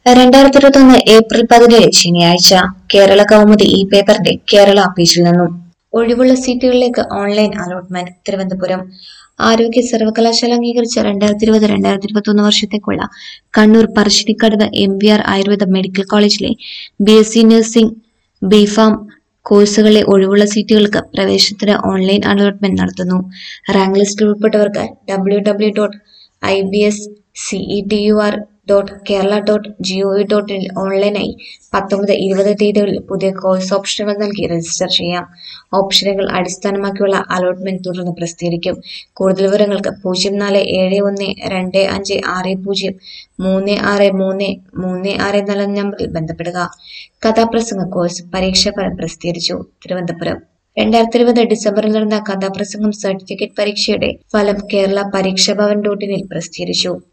രണ്ടായിരത്തി ഇരുപത്തി ഒന്ന് ഏപ്രിൽ പതിനേഴ് ശനിയാഴ്ച കേരള കൗമുദി ഈ പേപ്പറിന്റെ കേരള പേജിൽ നിന്നും ഒഴിവുള്ള സീറ്റുകളിലേക്ക് ഓൺലൈൻ അലോട്ട്മെന്റ് തിരുവനന്തപുരം ആരോഗ്യ സർവകലാശാല അംഗീകരിച്ച രണ്ടായിരത്തി ഇരുപത് രണ്ടായിരത്തി ഇരുപത്തി ഒന്ന് വർഷത്തേക്കുള്ള Kannur Parassinikkadavu M V R Ayurveda medical കോളേജിലെ B S C nursing B Pharm കോഴ്സുകളിലെ ഒഴിവുള്ള സീറ്റുകൾക്ക് പ്രവേശനത്തിന് ഓൺലൈൻ അലോട്ട്മെന്റ് നടത്തുന്നു റാങ്ക് ലിസ്റ്റിൽ ഉൾപ്പെട്ടവർക്ക് W W dot I B S C E T U R dot Kerala dot G O V dot in ഓൺലൈനായി പത്തൊമ്പത് ഇരുപത് തീയതികളിൽ പുതിയ കോഴ്സ് ഓപ്ഷനുകൾ നൽകി രജിസ്റ്റർ ചെയ്യാം ഓപ്ഷനുകൾ അടിസ്ഥാനമാക്കിയുള്ള അലോട്ട്മെന്റ് തുടർന്ന് പ്രസിദ്ധീകരിക്കും കൂടുതൽ വിവരങ്ങൾക്ക് പൂജ്യം നാല് ഏഴ് ഒന്ന് രണ്ട് അഞ്ച് ആറ് പൂജ്യം മൂന്ന് ആറ് മൂന്ന് മൂന്ന് ആറ് നാല് നമ്പറിൽ ബന്ധപ്പെടുക കഥാപ്രസംഗ കോഴ്സ് പരീക്ഷാഫലം പ്രസിദ്ധീകരിച്ചു തിരുവനന്തപുരം രണ്ടായിരത്തി ഇരുപത് ഡിസംബറിൽ നടന്ന കഥാപ്രസംഗം സർട്ടിഫിക്കറ്റ് പരീക്ഷയുടെ ഫലം കേരള പരീക്ഷാ ഭവൻ ഡോട്ട് ഇനിൽ പ്രസിദ്ധീകരിച്ചു